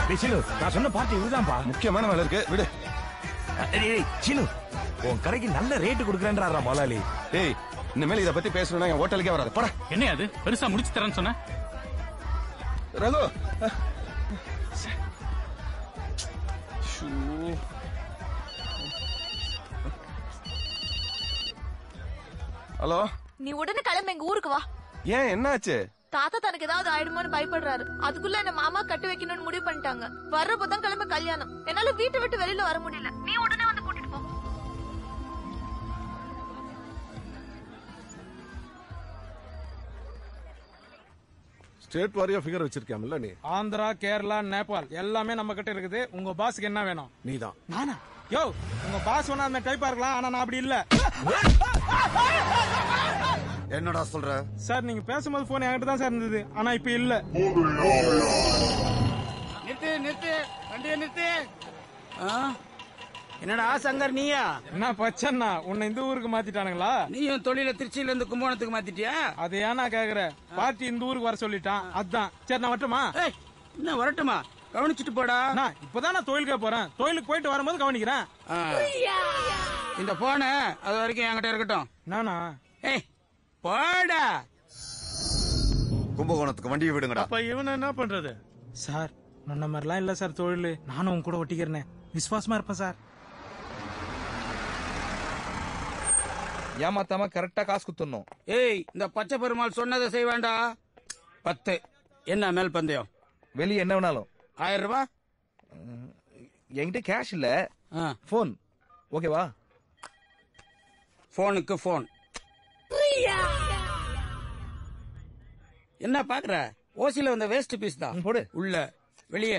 டேய் சிலு நான் சொன்ன பார்ட்டி இதுதான்ப்பா முக்கியமான வேலை இருக்கு விடு டேய், டேய் சிலு உன் கடைக்கு நல்ல ரேட்டு கொடுக்குறேன்றாரா முதலாளி டேய் இனிமேல் இத பத்தி பேசணும்னா என் ஹோட்டலுக்கே வராது போடா என்ன அது பெருசா முடிச்சு தரேன்னு சொன்ன ரகு ஹலோ நீ உடனே கிளம்பி எங்க ஊருக்கு வா ஏன் என்னாச்சு தாத்தா தனக்கு ஏதாவது ஆயிடுமோன்னு பயப்படுறாரு அதுக்குள்ள என்ன மாமா கட்டு வைக்கணும்னு முடிவு பண்ணிட்டாங்க வர்ற புதன் கிளம்ப கல்யாணம் என்னால வீட்டை விட்டு வெளியில வர முடியல நீ உடனே வந்து கூட்டிட்டு போ ஸ்டேட் வாரியா ஃபிகர் வச்சிருக்காமல்ல நீ ஆந்திரா கேரளா நேபாள் எல்லாமே நம்ம கிட்ட இருக்குது உங்க பாஸ்க்கு என்ன வேணும் நீதான் நானா யோ உங்க பாஸ் வேணா அந்த டைப்பா இருக்கலாம் ஆனா நான் அப்படி இல்ல என்னடா சொல்ற சார் நீங்க பேசும்போது போன் என்கிட்ட தான் சார் இருந்தது ஆனா இப்ப இல்ல நிறுத்து நிறுத்து வண்டியை நிறுத்து ஆ? என்னடா சங்கர் நீயா என்ன பச்சன்னா உன்னை இந்த ஊருக்கு மாத்திட்டானுங்களா நீயும் தொழில திருச்சியில இருந்து கும்பகோணத்துக்கு மாத்திட்டியா அது ஏன்னா கேக்குற பார்ட்டி இந்த ஊருக்கு வர சொல்லிட்டான் அதான் சரி நான் வரட்டுமா ஏய் என்ன வரட்டுமா கவனிச்சுட்டு போடா அண்ணா, இப்பதான் நான் தொழிலுக்கே போறேன் தொழிலுக்கு போயிட்டு வரும்போது கவனிக்கிறேன் ஆ. இந்த போன அது வரைக்கும் என்கிட்ட இருக்கட்டும் நானா ஏய் போடா கும்பகோணத்துக்கு வண்டியை விடுங்கடா அப்ப இவன் என்ன பண்றது சார் முன்ன மாதிரிலாம் இல்ல சார் தொழில் நானும் உன் கூட ஒட்டிக்கிறேன் விசுவாசமா இருப்பேன் சார் ஏமாத்தாம கரெக்டா காசு குத்துடணும் ஏய் இந்த பச்சை பெருமாள் சொன்னதை செய் வேண்டாம் பத்து என்ன மேல் பந்தயம் வெளியே என்ன வேணாலும் ஆயிரம் ரூபாய் என்கிட்ட கேஷ் இல்ல ஆ, போன் ஓகேவா போனுக்கு போன் என்ன பாக்குற ஓசில வந்த வேஸ்ட் பீஸ் தான் ம், போடு உள்ள வெளியே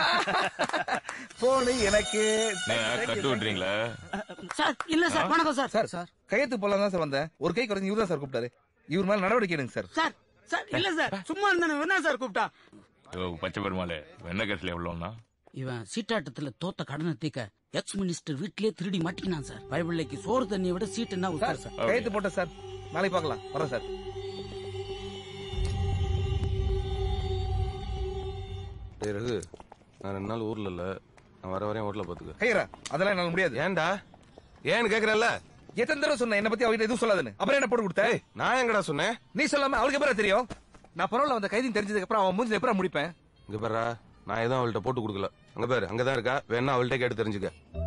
போன் எனக்கு கட்டு விட்டுறீங்களா சார் இல்ல சார் வணக்கம் சார் சார் சார் கையெழுத்து போலாம் தான் சார் வந்தேன் ஒரு கை குறைஞ்சு இவர் தான் சார் கூப்பிட்டாரு இவர் மேல நடவடிக்கை எடுங்க சார் சார் சார் இல்ல சார் சும்மா இருந்தானே என்ன சார் கூப்பிட்டா ஐயோ, பச்சை பெருமாளே என்ன கேஸ்ல எவ்வளோன்னா இவன் சீட்டாட்டத்துல தோத்த கடனை தீக்க எக்ஸ் மினிஸ்டர் வீட்லயே திருடி மாட்டிக்கினான் சார் பைபிள்ளைக்கு சோறு தண்ணியை விட சீட் என்ன சார் உத்தார் சார் கையெழுத்து போட்டேன் சார் நாளைக்கு பார்க்கலாம் வரேன் சார் டேய் ரகு நான் ரெண்டு நாள் ஊர்ல இல்ல நான் வர வரையும் ஹோட்டல பாத்துக்க கையரா அதெல்லாம் என்னால முடியாது ஏன்டா ஏன்னு கேக்குறல்ல எத்தனை தடவை சொன்னேன் என்ன பத்தி அவகிட்ட எதுவும் சொல்லாதுன்னு அப்புறம் என்ன போட்டு கொடுத்த ஏய் நான் எங்கடா சொன்னேன் நீ சொல்லாம அவளுக்கு எப்பறம் தெரியும் நான் பரவாயில்ல வந்த கைதின்னு தெரிஞ்சதுக்கு அப்புறம் அவன் மூஞ்சில எப்பறம் முடிப்பேன் இங்க பாரு நான் எதுவும் அவள்கிட்ட போட்டு கொடுக்கல அங்க பாரு அங்கதான் இருக்கா வேணா அவள்கிட்ட கேட்டு தெரிஞ்சுக்க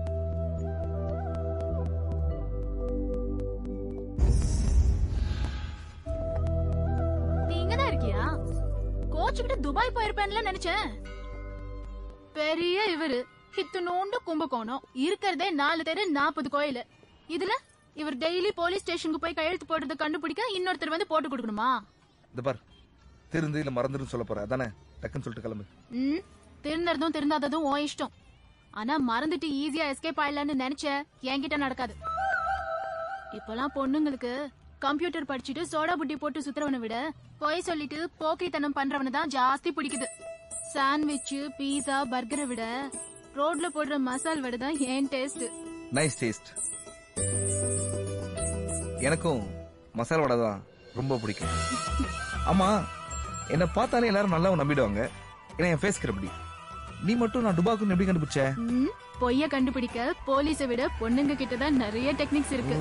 நீ இங்கதான் இருக்கியா கோச் கிட்ட துபாய் போயிருப்பேன்ல நினைச்சேன் பெரிய இவரு இத்துணூண்டு கும்பகோணம் இருக்கிறதே நாலு தெரு நாற்பது கோயில் இதுல இவர் டெய்லி போலீஸ் ஸ்டேஷனுக்கு போய் கையெழுத்து போடுறத கண்டுபிடிக்க இன்னொருத்தர் வந்து போட்டு கொடுக்கணுமா இந்த பார் திருந்து இல்ல மறந்துடும் சொல்ல போற அதானே டக்குன்னு சொல்லிட்டு கிளம்பு ம் திருந்தறதும் திருந்தாததும் உன் இஷ்டம் ஆனா மறந்துட்டு ஈஸியா எஸ்கேப் ஆயிடலாம்னு நினைச்ச என்கிட்ட நடக்காது இப்பெல்லாம் பொண்ணுங்களுக்கு கம்ப்யூட்டர் படிச்சுட்டு சோடா புட்டி போட்டு சுத்துறவனை விட பொய் சொல்லிட்டு போக்கித்தனம் பண்றவனை தான் ஜாஸ்தி பிடிக்குது சாண்ட்விச் பீஸா பர்கரை விட ரோட்ல போடுற மசால் வடை தான் ஏன் டேஸ்ட் நைஸ் டேஸ்ட் எனக்கும் மசாலா வடை தான் ரொம்ப பிடிக்கும் ஆமா என்ன பார்த்தாலே எல்லாரும் நல்லா நம்பிடுவாங்க ஏன்னா என் ஃபேஸ் அப்படி நீ மட்டும் நான் டுபாக்குன்னு எப்படி கண்டுபிடிச்ச ம், பொய்ய கண்டுபிடிக்க போலீஸை விட பொண்ணுங்க கிட்ட தான் நிறைய டெக்னிக்ஸ் இருக்கு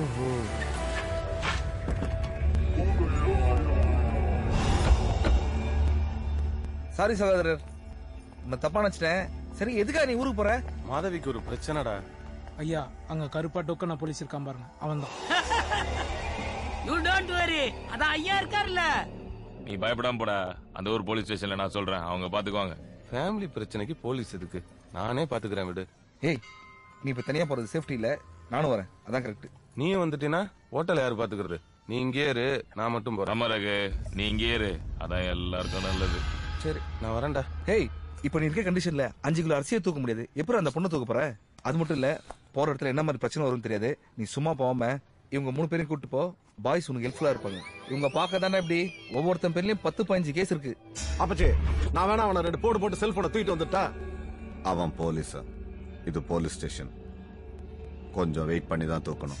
சாரி சகோதரர் உன்னை தப்பா நினைச்சிட்டேன் சரி எதுக்காக நீ ஊருக்கு போற மாதவிக்கு ஒரு பிரச்சனைடா ஐயா அங்க கருப்பா டொக்கன போலீஸ் இருக்கான் பாருங்க அவன் தான் யூ டோன்ட் வரி அதான் ஐயா இருக்கார்ல நீ பயப்படாம போடா அந்த ஊர் போலீஸ் ஸ்டேஷன்ல நான் சொல்றேன் அவங்க பாத்துக்குவாங்க ஃபேமிலி பிரச்சனைக்கு போலீஸ் எதுக்கு நானே பாத்துக்கிறேன் விடு ஏய் நீ இப்ப தனியா போறது சேஃப்டி இல்ல நானும் வரேன் அதான் கரெக்ட் நீயும் வந்துட்டீன்னா ஹோட்டல் யாரு பாத்துக்கிறது நீ இங்கே இரு நான் மட்டும் போறேன் ரமரகு நீ இங்கே இரு அதான் எல்லாருக்கும் நல்லது சரி நான் வரேன்டா ஹேய் இப்ப நீ இருக்க கண்டிஷன்ல அஞ்சு கிலோ அரிசியை தூக்க முடியாது எப்படி அந்த பொண்ணை தூக்க போற அது மட்டும் இல்ல போற இடத்துல என்ன மாதிரி பிரச்சனை வரும்னு தெரியாது நீ சும்மா போகாம இவங்க மூணு பேரையும் கூட்டு போ பாய்ஸ் உனக்கு ஹெல்ப்ஃபுல்லா இருப்பாங்க இவங்க பார்க்க தானே இப்படி ஒவ்வொருத்தன் பேர்லயும் பத்து பதினஞ்சு கேஸ் இருக்கு அப்பச்சே நான் வேணா அவனை ரெண்டு போட்டு போட்டு செல்போனை தூக்கிட்டு வந்துட்டா அவன் போலீஸா இது போலீஸ் ஸ்டேஷன் கொஞ்சம் வெயிட் பண்ணி தான் தூக்கணும்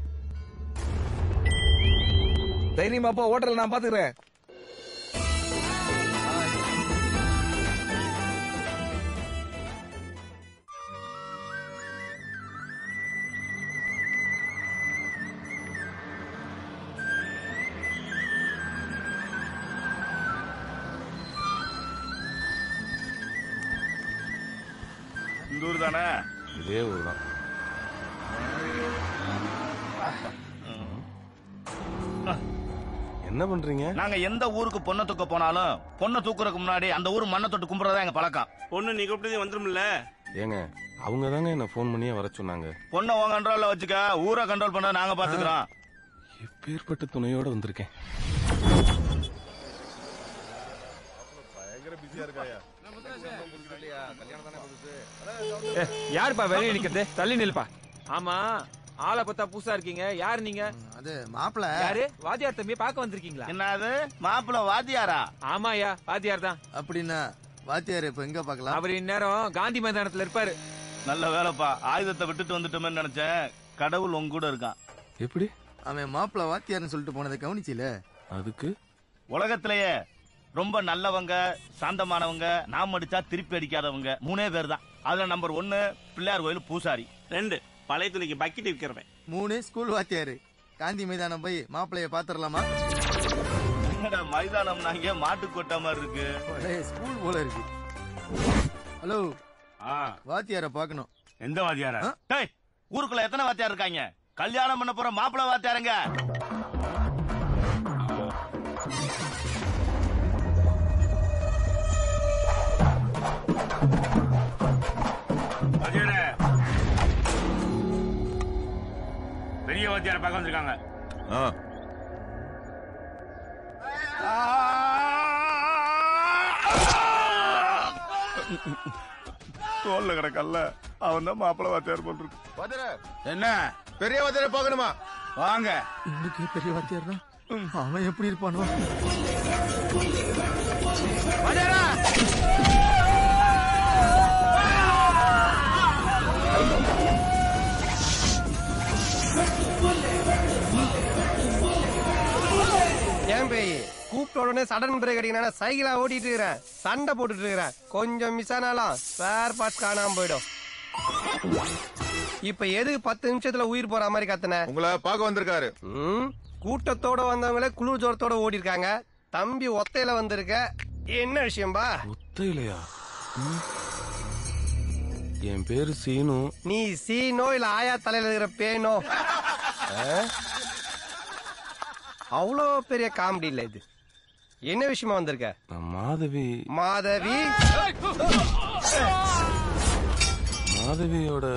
தைரியமா போ ஹோட்டல் நான் பாத்துக்கிறேன் இந்த ஊர் தானே இதே ஊர் தான் என்ன பண்றீங்க நாங்க எந்த ஊருக்கு பொண்ணை தூக்க போனாலும் பொண்ணை தூக்குறதுக்கு முன்னாடி அந்த ஊர் மண்ணை தொட்டு கும்பிடுறதா எங்க பழக்கம் பொண்ணு நீ கூப்பிட்டதே வந்துரும்ல ஏங்க அவங்க தாங்க என்ன ஃபோன் பண்ணியே வர சொன்னாங்க பொண்ணை உன் கண்ட்ரோல்ல வச்சுக்க ஊரை கண்ட்ரோல் பண்ண நாங்க பாத்துக்கிறோம் எப்பேற்பட்ட துணையோட வந்திருக்கேன் யாருப்பா வெளியே நிக்கிறது தள்ளி நில்லுப்பா ஆமா ஆளை பார்த்தா புதுசா இருக்கீங்க யாரு நீங்க அது மாப்பிள யாரு வாத்தியார் தம்பியை பார்க்க வந்திருக்கீங்களா என்னது மாப்பிள்ள வாத்தியாரா ஆமாயா வாத்தியார் தான் அப்படின்னா வாத்தியார் இப்ப எங்க பாக்கலாம் அவர் இந்நேரம் காந்தி மைதானத்துல இருப்பாரு நல்ல வேலைப்பா ஆயுதத்தை விட்டுட்டு வந்துட்டோமே நினைச்சேன் கடவுள் உங்க கூட இருக்கான் எப்படி அவன் மாப்பிள வாத்தியார்னு சொல்லிட்டு போனதை கவனிச்சில அதுக்கு உலகத்திலேயே ரொம்ப நல்லவங்க சாந்தமானவங்க நாம் அடிச்சா திருப்பி அடிக்காதவங்க மூணே பேர் தான் அதுல நம்பர் ஒன்னு பிள்ளையார் கோயில் பூசாரி ரெண்டு பழைய துணிக்கு பக்கெட் விற்கிறவன் மூணு ஸ்கூல் வாத்தியாரு காந்தி மைதானம் போய் மாப்பிளைய பாத்துரலாமா என்னடா மைதானம் நாங்க மாட்டு கொட்டா மாதிரி இருக்கு பழைய ஸ்கூல் போல இருக்கு ஹலோ வாத்தியார பாக்கணும் எந்த வாத்தியாரா டேய் ஊருக்குள்ள எத்தனை வாத்தியார் இருக்காங்க கல்யாணம் பண்ண போற மாப்பிள்ளை வாத்தியாருங்க பெரிய வாத்தியார பார்க்க வந்திருக்காங்க தோல்ல கிடக்கல்ல அவன் தான் மாப்பிள்ளை வாத்தியார் போட்டிருக்கு என்ன பெரிய வாத்தியார பார்க்கணுமா வாங்க இன்னைக்கு பெரிய வாத்தியார் தான் அவன் எப்படி இருப்பானோ ஏன் பேய் கூப்பிட்ட உடனே சடன் பிரேக் அடிக்கணும் சைக்கிளா ஓட்டிட்டு இருக்கிறேன் சண்டை போட்டுட்டு இருக்கிறேன் கொஞ்சம் மிஸ் ஆனாலும் ஸ்பேர் பார்ட்ஸ் காணாம போயிடும் இப்ப எதுக்கு பத்து நிமிஷத்துல உயிர் போற மாதிரி கத்துன உங்களை பார்க்க வந்திருக்காரு ம், கூட்டத்தோட வந்தவங்களே குளிர் ஜோரத்தோட ஓடி இருக்காங்க தம்பி ஒத்தையில வந்திருக்க என்ன விஷயம்பா ஒத்தையிலையா என் பேரு சீனு நீ சீனோ இல்ல ஆயா தலையில இருக்கிற பேனோ அவ்வளோ பெரிய காமெடி இல்ல இது என்ன விஷயமா வந்திருக்க நான் மாதவி மாதவி மாதவியோட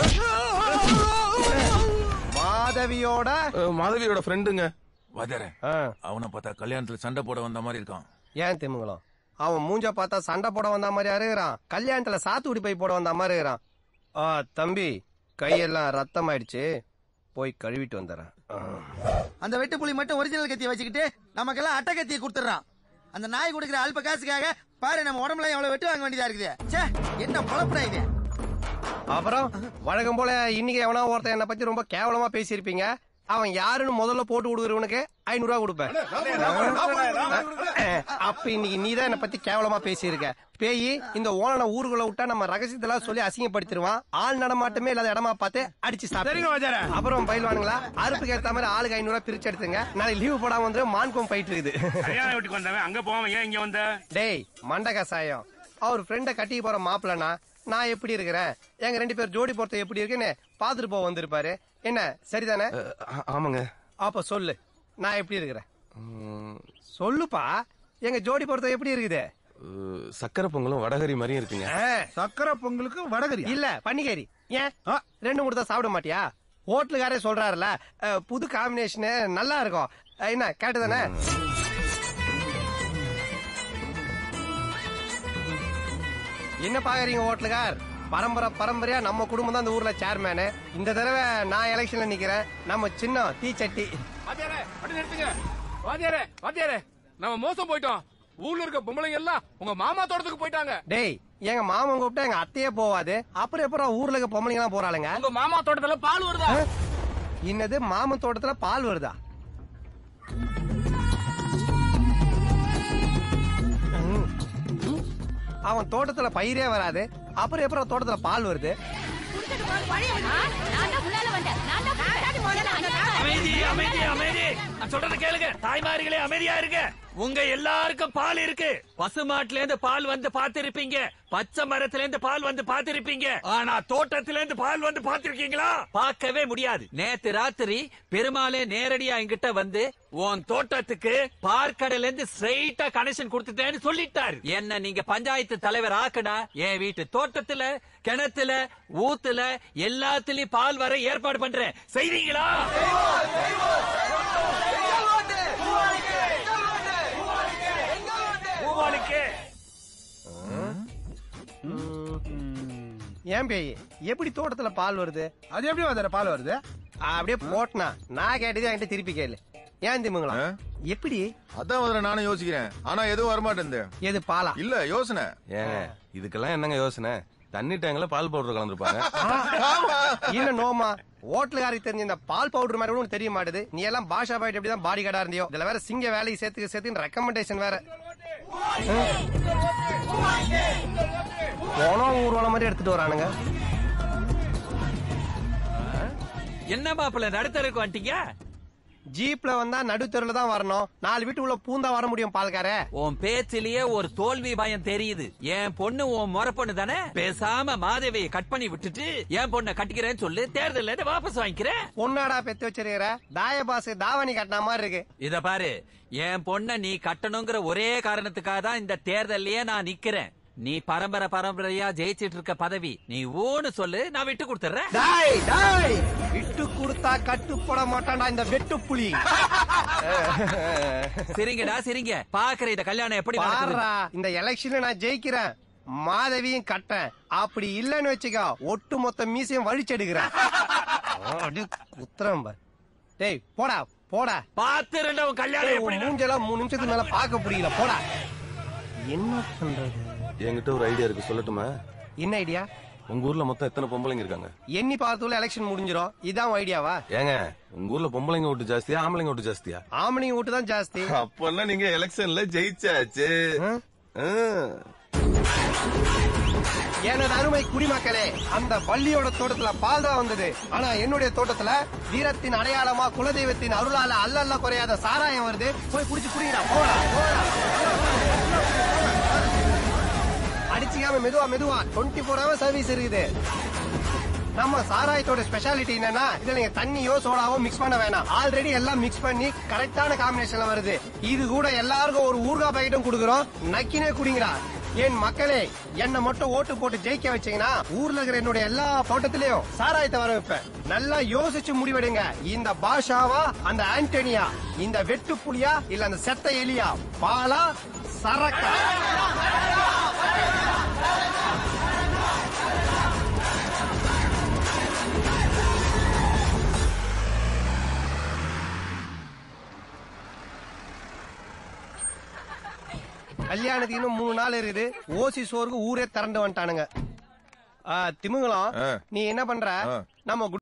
மாதவியோட அஹ், மாதவியோட ஃப்ரெண்டுங்க வாத்தியாரே அவனை பார்த்தா கல்யாணத்துல சண்டை போட வந்த மாதிரி இருக்கான் ஏன் திமுங்கலம் அவன் மூஞ்ச பார்த்தா சண்டை போட வந்த மாதிரி இருக்கிறான் கல்யாணத்துல சாத்துக்குடி போய் போட வந்த மாதிரி இருக்கிறான் ஆ தம்பி கையெல்லாம் ரத்தம் ஆயிடுச்சு போய் கழுவிட்டு வந்துடுறேன் ஆ. அந்த வெட்டு புலி மட்டும் ஒரிஜினல் கத்தியை வச்சுக்கிட்டு நமக்கெல்லாம் அட்டை கத்தியை கொடுத்துறான் அந்த நாய் கொடுக்குற அல்ப காசுக்காக பாரு நம்ம உடம்புல எவ்வளவு வெட்டு வாங்க வேண்டியதா இருக்குது ச்சே என்ன பொழப்புடா இது அப்புறம் வழக்கம் போல இன்னைக்கு எவனா ஒருத்தன் என்ன பத்தி ரொம்ப கேவலமா பேசியிருப்பீங்க அவன் யாருன்னு முதல்ல போட்டு கொடுக்குறவனுக்கு ஐநூறு ரூபா கொடுப்பேன் அப்ப இன்னைக்கு நீ தான் என்ன பத்தி கேவலமா பேசியிருக்க பேய் இந்த ஓனனை ஊருக்குள்ள விட்டா நம்ம ரகசியத்தெல்லாம் சொல்லி அசிங்கப்படுத்திடுவான் ஆள் நடமாட்டமே இல்லாத இடமா பார்த்து அடிச்சு சரிங்க, வாத்தியாரே. சாப்பிடுங்க அப்புறம் பயில்வானுங்களா அறுப்புக்கு ஏத்த மாதிரி ஆளுக்கு ஐநூறு ரூபா பிரிச்சு எடுத்துங்க நாளைக்கு லீவு போடாம வந்து மான்கோம் போயிட்டு இருக்குது கல்யாண வீட்டுக்கு வந்தவன் அங்க போவான் ஏன் இங்க வந்த டேய் மண்ட கசாயம் அவர் ஃப்ரெண்ட கட்டி போற மாப்பிளனா நான் எப்படி இருக்கிறேன் எங்க ரெண்டு பேர் ஜோடி பொறுத்த எப்படி இருக்குன்னு பாத்துட்டு போக வந்திருப்பாரு என்ன சரிதானே ஆமாங்க அப்ப சொல்லு நான் எப்படி இருக்கிறேன் உம், சொல்லுப்பா எங்க ஜோடி பொறுத்த எப்படி இருக்குது அஹ், சக்கரை பொங்கலும் வடகரி மாதிரியும் இருக்குங்க சக்கரை பொங்கலுக்கு வடகரி இல்ல பன்னிகரி ஏன் ரெண்டு மூணு தான் சாப்பிட மாட்டியா ஹோட்டலுக்காரே சொல்றாருல அஹ், புது காம்பினேஷன் நல்லா இருக்கும் அஹ், என்ன கேட்டுதானே என்ன பாக்குறீங்க ஹோட்டலுக்கார் பரம்பரை பரம்பரையா நம்ம குடும்பம் தான் இந்த ஊர்ல சேர்மேனு இந்த தடவை நான் எலெக்ஷன்ல நிக்கிறேன் நம்ம சின்ன தீச்சட்டி வாத்தியாரே அப்படி நிறுத்துங்க வாத்தியாரே வாத்தியாரே நம்ம மோசம் போயிட்டோம் ஊர்ல இருக்க பொம்பளைங்க எல்லாம் உங்க மாமா தோட்டத்துக்கு போயிட்டாங்க டேய் எங்க மாமன் கூப்பிட்டா எங்க அத்தையே போவாது அப்புறம் எப்பறம் ஊர்ல இருக்க பொம்பளைங்க எல்லாம் போறாளுங்க உங்க மாமா தோட்டத்துல பால் வருதா இன்னது மாமன் தோட்டத்துல பால் வருதா ம். அவன் தோட்டத்துல பயிரே வராது அப்புறம் எப்பறம் தோட்டத்துல பால் வருது அமைதி அமைதி அமைதி நான் சொல்றத கேளுங்க தாய்மார்களே அமைதியா இருங்க உங்க எல்லாருக்கும் பால் இருக்கு பசுமாட்டுல இருந்து பால் வந்து பாத்திருப்பீங்க பச்சை மரத்துல இருந்து பால் வந்து பாத்திருப்பீங்க ஆனா தோட்டத்துல இருந்து பால் வந்து பாத்திருக்கீங்களா பார்க்கவே முடியாது நேத்து ராத்திரி பெருமாளே நேரடியா என்கிட்ட வந்து உன் தோட்டத்துக்கு பார்க்கடல இருந்து ஸ்ட்ரைட்டா கனெக்ஷன் கொடுத்துட்டேன்னு சொல்லிட்டாரு என்ன நீங்க பஞ்சாயத்து தலைவர் ஆக்குனா என் வீட்டு தோட்டத்துல கிணத்துல ஊத்துல எல்லாத்துலயும் பால் வர ஏற்பாடு பண்றேன் செய்வீங்களா பூவாளிக்கு ஏன் பேய் எப்படி தோட்டத்துல பால் வருது அது எப்படி வந்தாரு பால் வருது அப்படியே போட்டனா நான் கேட்டது என்கிட்ட திருப்பி கேளு ஏன் திமுங்களா எப்படி அதான் முதல்ல நானும் யோசிக்கிறேன் ஆனா எதுவும் வரமாட்டேன் எது பாலா இல்ல யோசனை ஏங்க இதுக்கெல்லாம் என்னங்க யோசனை தண்ணி டேங்க்ல பால் பவுடர் கலந்துருப்பாங்க இல்ல நோமா ஹோட்டலுக்காரருக்கு தெரிஞ்ச இந்த பால் பவுடர் மாதிரி கூட உனக்கு தெரிய மாட்டுது நீ எல்லாம் பாஷா பாயிட்டு எப்படிதான் பாடி கார்டா இருந்தியோ இதுல வேற சிங்க வேலைக்கு சேர்த்து சேர்த்து ரெக்கமெண்டேஷன் வேற போனோம் ஊர்வலம் மாதிரி எடுத்துட்டு வரானுங்க என்ன மாப்பிள்ள நடுத்தருக்கு வந்துட்டீங்க ஜீப்ல வந்தா நடுத்தெருல தான் வரணும் நாலு வீட்டு உள்ள பூந்தா வர முடியும் பால்கார உன் பேச்சிலேயே ஒரு தோல்வி பயம் தெரியுது என் பொண்ணு உன் முறை பொண்ணு தானே பேசாம மாதவியை கட் பண்ணி விட்டுட்டு என் பொண்ணை கட்டிக்கிறேன்னு சொல்லு தேர்தல்ல இருந்து வாபஸ் வாங்கிக்கிறேன் பொண்ணாடா பெத்து வச்சிருக்கிற தாயபாசு தாவணி கட்டின மாதிரி இருக்கு இத பாரு என் பொண்ண நீ கட்டணுங்கிற ஒரே காரணத்துக்காக தான் இந்த தேர்தல்லயே நான் நிக்கிறேன் நீ பரம்பரை பரம்பரையா ஜெயிச்சிட்டு இருக்க பதவி நீ ஊன்னு சொல்லு நான் விட்டு கொடுத்துறேன் டாய் டாய் விட்டு கொடுத்தா கட்டுப்பட மாட்டான்டா இந்த வெட்டு புலி சரிங்கடா சரிங்க பாக்குற இந்த கல்யாணம் எப்படி நடக்குது பாருடா இந்த எலெக்ஷன்ல நான் ஜெயிக்கிறேன் மாதவியும் கட்டேன் அப்படி இல்லன்னு வச்சுக்கோ ஒட்டு மொத்த மீசையும் வழிச்செடுக்கிறேன் அப்படியே குத்துறேன் பாரு டேய் போடா போடா பாத்து ரெண்டவன் கல்யாணம் டேய், எப்படி உன் மூஞ்செல்லாம் மூணு நிமிஷத்துக்கு மேல பார்க்க முடியல போடா என்ன பண்றது என்கிட்ட ஒரு ஐடியா இருக்கு சொல்லட்டுமா என்ன ஐடியா உங்க ஊர்ல மொத்தம் எத்தனை பொம்பளைங்க இருக்காங்க எண்ணி பார்த்துள்ள எலெக்ஷன் முடிஞ்சிரும் இதான் உன் ஐடியாவா ஏங்க உங்க ஊர்ல பொம்பளைங்க ஓட்டு ஜாஸ்தியா ஆம்பளைங்க ஓட்டு ஜாஸ்தியா ஆம்பளைங்க ஓட்டு தான் ஜாஸ்தி அப்பெல்லாம் நீங்க எலெக்ஷன்ல ஜெயிச்சாச்சு ஆ. எனது அருமை குடிமக்களே அந்த வள்ளியோட தோட்டத்துல பால் தான் வந்தது ஆனா என்னுடைய தோட்டத்துல வீரத்தின் அடையாளமா குலதெய்வத்தின் அருளால அல்லல்ல குறையாத சாராயம் வருது போய் குடிச்சு குடிங்கடா போடா போடா. அடிச்சுக்காம மெதுவா மெதுவா டுவெண்ட்டி ஃபோர் ஹவர் சர்வீஸ் இருக்குது நம்ம சாராயத்தோட ஸ்பெஷாலிட்டி என்னன்னா இதுல நீங்க தண்ணியோ சோடாவோ மிக்ஸ் பண்ண வேணாம் ஆல்ரெடி எல்லாம் மிக்ஸ் பண்ணி கரெக்டான காம்பினேஷன்ல வருது இது கூட எல்லாருக்கும் ஒரு ஊர்கா பாக்கெட்டும் கொடுக்குறோம் நக்கினே குடிங்கடா என் மக்களே என்ன மட்டும் ஓட்டு போட்டு ஜெயிக்க வச்சீங்கன்னா ஊர்ல இருக்கிற என்னுடைய எல்லா தோட்டத்திலயும் சாராயத்தை வர வைப்பேன் நல்லா யோசிச்சு முடிவெடுங்க இந்த பாஷாவா அந்த ஆண்டனியா இந்த வெட்டு புலியா இல்ல அந்த செத்த எலியா பாலா சரக்கா கல்யாணத்துக்கு இன்னும் மூணு நாள் இருக்குது ஓசி சோறுக்கு ஊரே திரண்டு வந்துட்டானுங்க ஆ, திமிங்கலம் நீ என்ன பண்ற நம்ம